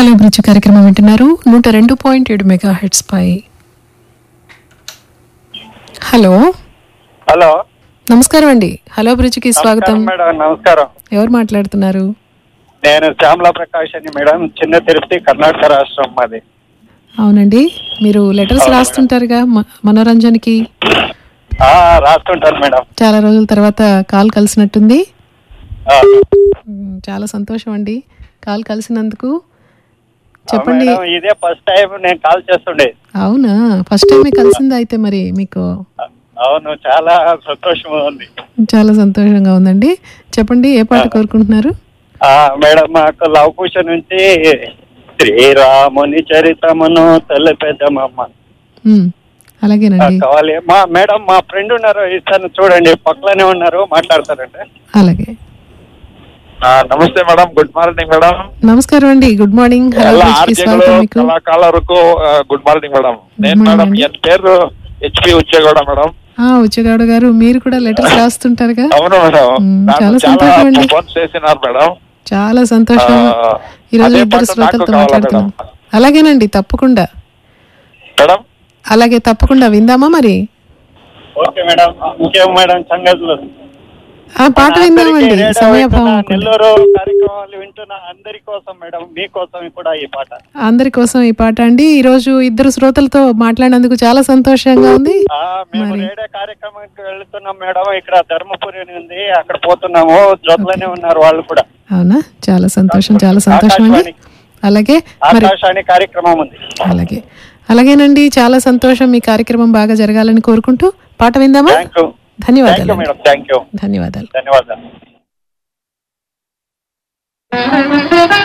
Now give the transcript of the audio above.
Hello bridge కార్యక్రమం వింటున్నారు నూట రెండు పాయింట్ ఏడు మెగా హెడ్స్ పై హలో హలో నమస్కారం అండి హలో బ్రిడ్జ్కి స్వాగతం నమస్కారం మేడం నమస్కారం ఎవరు మాట్లాడుతున్నారు నేను శ్యామలా ప్రకాష్ అని మేడం చిన్న తిరుపతి కర్ణాటక రాష్ట్రం మాది అవునండి మీరు లెటర్స్ రాస్తుంటారుగా మ- మనోరంజన్కి ఆ, రాస్తుంటాను మేడం చాలా రోజుల తర్వాత కాల్ కలిసినట్టుంది ఆ, మ్, చాలా సంతోషం అండి కాల్ కలిసినందుకు ఆ, చెప్పండి మేడం, ఇదే ఫస్ట్ టైం నేను కాల్ చేస్తుండే అవునా ఫస్ట్ టైమే కలిసింది అయితే మరి మీకు ఆ, అవును చాలా సంతోషం ఉంది చాలా సంతోషంగా ఉందండి చెప్పండి ఏ పాట కోరుకుంటున్నారు ఆ, మేడం మాకు లవ్ కుష నుంచి శ్రీరాముని చరితమును తెలిపేద్దామమ్మ మ్, అలాగేనండి కావాలి మా మేడం మా ఫ్రెండ్ ఉన్నారు ఇస్తాను చూడండి పక్కనే ఉన్నారు మాట్లాడతారంటే అలాగే ఆ, నమస్తే మేడం గుడ్ మార్నింగ్ మేడం నమస్కారం అండి గుడ్ మార్నింగ్ హలో ಎಲ್ಲ బ్రిడ్జ్కి ಆರ್ಜೆಗಳು స్వాగతం మీకు కళాకారులకు గుడ్ మార్నింగ్ మేడం నేను morning మేడం అండి. ఎన్ పేరు హెచ్పి ఉచ్చేగౌడ మేడం ఆ ఉచ్చగాడ గారు మీరు కూడా లెటర్స్ రాస్తుంటారుగా అవును మేడం మ్, నాకు చాలా చాలా సంతోషం అండి. ఫోన్ చేసినారు మేడం చాలా సంతోషం ఆ, ఈ రోజు అదే ఇద్దరు పాట శ్రోతలతో నాకు కావాలా మాట్లాడుతున్నాం మేడం? అలాగేనండి తప్పకుండా మేడం అలాగే తప్పకుండా విందామా మరి ఓకే మేడం ఇంకేం మేడం సంగతులు ఆ పాట మన అందరికీ విందామండి రేడియో సమయభావం వింటున్న కూడా. నెల్లూరు కార్యక్రమాలు వింటున్న అందరి కోసం మేడం మీకోసం కూడా ఈ పాట అందరి కోసం ఈ పాట అండి ఈ రోజు ఇద్దరు శ్రోతలతో మాట్లాడినందుకు చాలా సంతోషంగా ఉంది ఆ, మేము మరి. రేడియో కార్యక్రమానికి వెళ్తున్నాం మేడం ఇక్కడ ధర్మపురి అని ఉంది అక్కడ పోతున్నాము జొత్లోనే ఉన్నారు వాళ్ళు కూడా అవునా చాలా సంతోషం చాలా సంతోషం అండి ఆకాశవాణి. అలాగే మరి ఆకాశాన్ని కార్యక్రమం ఉంది అలాగే అలాగేనండి చాలా సంతోషం మీ కార్యక్రమం బాగా జరగాలని కోరుకుంటూ పాట విందామా థ్యాంక్ యూ థ్యాంక్ యూ ధన్యవాదాలు మేడం థ్యాంక్ యూ ధన్యవాదాలు ధన్యవాదాలు